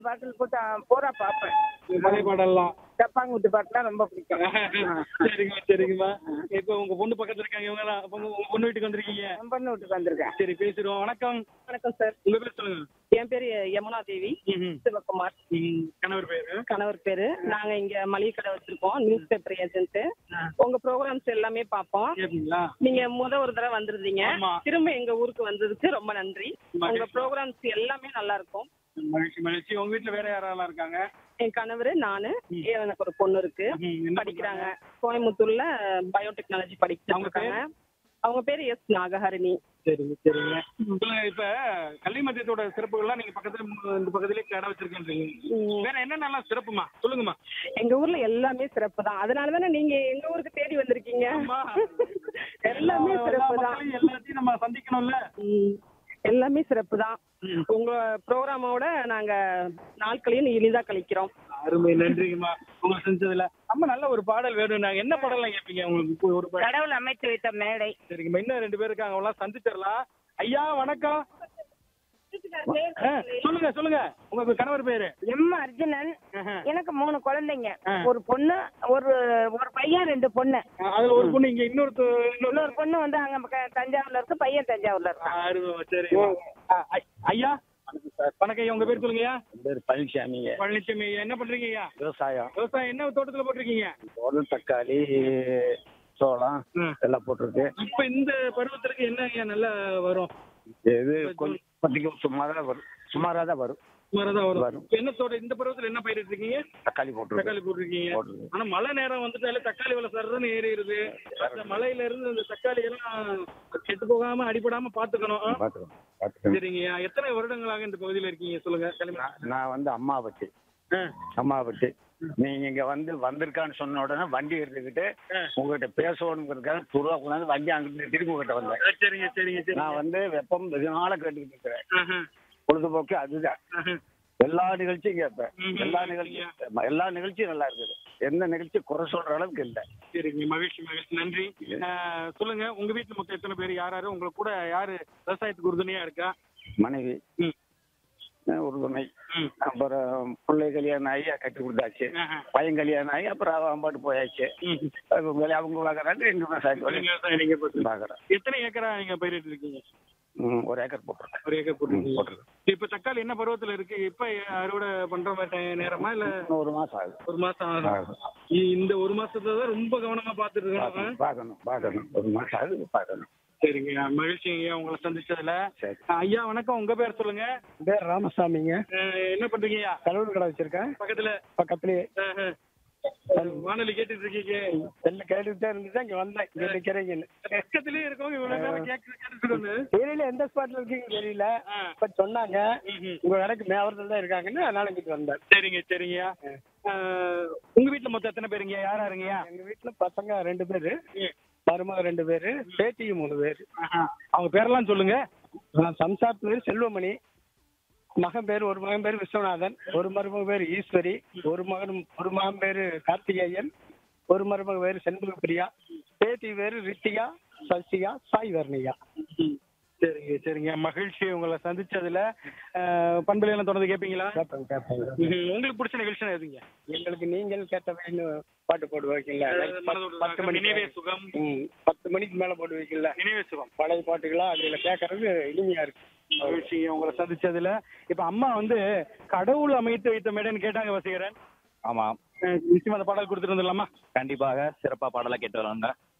பாட்டில் போட்டு பூரா பார்ப்பேன் பழைய பாடல்லாம் டப்பாங்க விட்டு பாட்டுலாம் ரொம்ப பிடிக்கும் சரிங்கம்மா சரிங்கம்மா இப்போ உங்க பொண்ணு பக்கத்துல இருக்காங்க இவங்க எல்லாம் அப்ப உங்க பொண்ணு வீட்டுக்கு வந்திருக்கீங்க என் பொண்ணு வீட்டுக்கு வந்திருக்கேன் சரி பேசிடுவோம் வணக்கம் வணக்கம் சார் உங்க பேர் சொல்லுங்க என் பேரு யமுனா தேவி ம்ஹும். சிவகுமார் ம், கணவர் பேரு கணவர் பேரு நாங்க இங்க மளிகை கடை வச்சிருக்கோம் நியூஸ் பேப்பர் ஏஜென்ட் உங்க ப்ரோக்ராம்ஸ் எல்லாமே பார்ப்போம் கேப்பீங்களா நீங்க முத ஒரு தடவை வந்திருந்தீங்க ஆமா. திரும்ப எங்க ஊருக்கு வந்ததுக்கு ரொம்ப நன்றி உங்க மகிழ்ச்சி. ப்ரோக்ராம்ஸ் எல்லாமே நல்லா இருக்கும் மகிழ்ச்சி மகிழ்ச்சி உங்க வீட்டுல வேற யாரெல்லாம் இருக்காங்க என் கணவர் நானு எனக்கு ஒரு பொண்ணு இருக்கு ம், என்ன படிக்கிறாங்க கோயம்புத்தூர்ல பயோடெக்னாலஜி படிச்சுட்டு அவங்க பேரு? இருக்காங்க அவங்க பேரு எஸ் நாகஹரிணி சரிங்க சரிங்க சொல்லுங்க இப்ப கல்வி மத்தியத்தோட சிறப்புகள்லாம் நீங்க பக்கத்துல மு- இந்த பக்கத்துலயே கடை வச்சிருக்கேன்றீங்க வேற என்ன நல்லா சிறப்புமா சொல்லுங்கம்மா எங்க ஊர்ல எல்லாமே சிறப்பு தான் அதனால தானே நீங்க எங்க ஊருக்கு தேடி வந்திருக்கீங்க ஆமா. எல்லாமே எல்லா சிறப்பு தான் மக்களையும் எல்லாத்தையும் நம்ம சந்திக்கணும்ல ம். எல்லாமே சிறப்பு தான் ம். உங்க ப்ரோக்ராமோட நாங்க நாட்களையும் இனிதா கழிக்கிறோம் அருமை நன்றிங்கம்மா உங்களை செஞ்சதுல அம்மா நல்ல ஒரு பாடல் வேணும் நாங்க என்ன பாடலாம் கேட்பீங்க உங்களுக்கு இப்போ ஒரு பாடல் கடவுள் அமைத்து வைத்த மேடை சரிங்கம்மா இன்னும் ரெண்டு பேர் இருக்காங்க அவங்களாம் சந்திச்சிடலாம் ஐயா வணக்கம் ஆ, சொல்லுங்க சொல்லுங்க உங்க கணவர் பேரு எம் அர்ஜுனன் ஆஹா. எனக்கு மூணு குழந்தைங்க ஆ. ஒரு பொண்ணு ஒரு ஒரு பையன் ரெண்டு பொண்ணு அதுல ஒரு பொண்ணு இங்க இன்னொரு இன்னொரு பொண்ணு வந்து அங்க பக்க- தஞ்சாவூர்ல இருக்கு பையன் தஞ்சாவூர்ல இருக்கான் அருமை சரி ஆ, ஐ- ஐயா வணக்கம் ஐயா உங்க பேர் சொல்லுங்கய்யா பேர் பழனிசாமிங்க பழனிசாமி ஐயா என்ன பண்றீங்க ஐயா விவசாயம் விவசாயம் என்ன தோட்டத்துல போட்டிருக்கீங்க ஒரு தக்காளி சோளம் ம். எல்லாம் போட்டிருக்கு இப்ப இந்த பருவத்திற்கு என்ன ஐயா நல்லா வரும் இது கொஞ்சம் இப்போதைக்கு சுமாராக தான் வரும் சுமாராக தான் வரும் சுமாரா வரும் வரும். இப்ப என்ன தோட்டம் இந்த பருவத்துல என்ன பயிரிட்டு இருக்கீங்க தக்காளி போட்டிருக்கு தக்காளி போட்டிருக்கீங்க போட்டிருக்கு. ஆனா மழை நேரம் வந்துட்டாலே தக்காளி விலை சர்றன்னு ஏறிடுது அந்த மழையில இருந்து அந்த தக்காளி எல்லாம் கெட்டு போகாம அடிபடாம பாத்துக்கணும் ஆ? பார்த்துக்கணும் பார்த்துக்கணும் சரிங்கய்யா எத்தனை வருடங்களாக இந்த பகுதியில இருக்கீங்க சொல்லுங்க களிமண் நான் நான் வந்து அம்மாவட்டி ஆ. அம்மாவட்டி நீங்க இங்க வந்து வந்திருக்கான்னு சொன்ன உடனே வண்டி எடுத்துக்கிட்டு உங்ககிட்ட பேசணுங்கிறதுக்காக துருவா கொண்டாந்து வண்டி அங்கிட்டு திரும்பி உங்ககிட்ட வந்தேன் ஆ, சரிங்க சரிங்க சரிங்க நான் வந்து வெப்பம் இதனால கேட்டுக்கிட்டு இருக்கிறேன் ஆஹா, பொழுதுபோக்கு அதுதான் ஆஹா. எல்லா நிகழ்ச்சியும் கேட்பேன் ம், எல்லா ம், நிகழ்ச்சியும் எல்லா நிகழ்ச்சியும் நல்லா இருக்குது எந்த நிகழ்ச்சி குறை சொல்ற அளவுக்கு இல்லை சரிங்க மகிழ்ச்சி மகிழ்ச்சி நன்றி ஆ, சொல்லுங்க உங்க வீட்டுல மொத்தம் எத்தனை பேர் யார் யாரு உங்களுக்கு கூட யாரு விவசாயத்துக்கு உறுதுணையா இருக்கா மனைவி ம். அஹ் ஒரு துணை ம். அப்புறம் பிள்ளை கல்யாணம் ஆகி கட்டி கொடுத்தாச்சு ஆஹா. பையன் கல்யாணம் ஆகி அப்புறம் அவன் பாட்டு போயாச்சு ம். அவங்க வேலை அவங்க பார்க்கறாங்க ரெண்டு விவசாயத்து நீங்க விவசாயம் நீங்க போட்டு- பார்க்குறேன் எத்தனை ஏக்கரா நீங்க பயிரிட்டு இருக்கீங்க ஒரு ஏக்கர் போட்டிருக்கேன் ஒரு ஏக்கர் போட்டுருக்கீங்க போட்டிருக்கேன் இப்ப தக்காளி என்ன பருவத்துல இருக்கு இப்ப அறுவடை பண்ற மாதிரி டை- நேரமா இல்ல இன்னும் ஒரு மாசம் ஆகுது ஒரு மாசம் ஆகுது இ- இந்த ஒரு மாசத்துல தான் ரொம்ப கவனமா பாத்துட்டு இருக்கணும் பார்க்கணும் பார்க்கணும் பார்க்கணும் ஒரு மாசம் ஆகுது பார்க்கணும் சரிங்க மகிழ்ச்சிங்க உங்களை சந்திச்சதுல சரி ஐயா வணக்கம் உங்க பேர் சொல்லுங்க பேர் ராமசாமிங்க அஹ், என்ன பண்றீங்கய்யா கலூர் கடை வச்சிருக்கேன் பக்கத்துல பக்கத்துலயே அஹ், அஹ், வானொலி கேட்டுட்டு இருக்கீங்க எல்லாம் கேட்டுட்டு இருந்துட்டு இங்க வந்தேன் இங்க நிக்கிறீங்கன்னு பக்கத்துலயே இருக்கவங்க இவ்வளவு நேரம் கேட்க கேட்டுட்டு தெரியல எந்த ஸ்பாட்ல இருக்கீங்க தெரியல இப்ப சொன்னாங்க உங்க கடைக்கு மேவரத்துல தான் இருக்காங்கன்னு அதனால இங்கிட்டு வந்தேன் சரிங்க சரிங்கய்யா அஹ், உங்க வீட்டுல மொத்தம் எத்தனை பேருங்க யாரா இருங்கய்யா எங்க வீட்டுல பசங்க ரெண்டு பேரு மருமக ரெண்டு பேரு பேத்திக்கு மூணு பேரு ஆஹா. அவங்க பேரெல்லாம் சொல்லுங்க நான் சம்சார் பேரு செல்வமணி மகன் பேரு ஒரு மகன் பேரு விஸ்வநாதன் ஒரு மருமக பேரு ஈஸ்வரி ஒரு மகன் ஒரு மகன் பேரு கார்த்திகேயன் ஒரு மருமக பேரு செண்பக பிரியா பேத்தி பேரு ரித்திகா சசிகா சாய் வர்ணியா சரிங்க சரிங்க மகிழ்ச்சி உங்களை சந்திச்சதுல அஹ், பண்புல எல்லாம் தொடர்ந்து கேட்பீங்களா கேட்பேன் கேட்பேன் ம்ஹும். உங்களுக்கு பிடிச்ச நிகழ்ச்சி எதுங்க எங்களுக்கு நீங்கள் கேட்டவைன்னு பாட்டு போடுவீங்கல்ல மனதோடு பத்து மணி நினைவே சுகம் ம், பத்து மணிக்கு மேல போடுவீங்கல்ல நினைவே சுகம் பழைய பாட்டுகளா அதுல கேட்கறது இனிமையா இருக்கு மகிழ்ச்சி உங்களை சந்திச்சதுல இப்ப அம்மா வந்து கடவுள் அமைத்து வைத்த மேடைன்னு கேட்டாங்க வசீகரன் ஆமாம் அஹ், நிச்சயமா அந்த பாடல் கொடுத்துட்டு வந்துடலாமா கண்டிப்பாக சிறப்பாக பாடலை கேட்டு வராங்க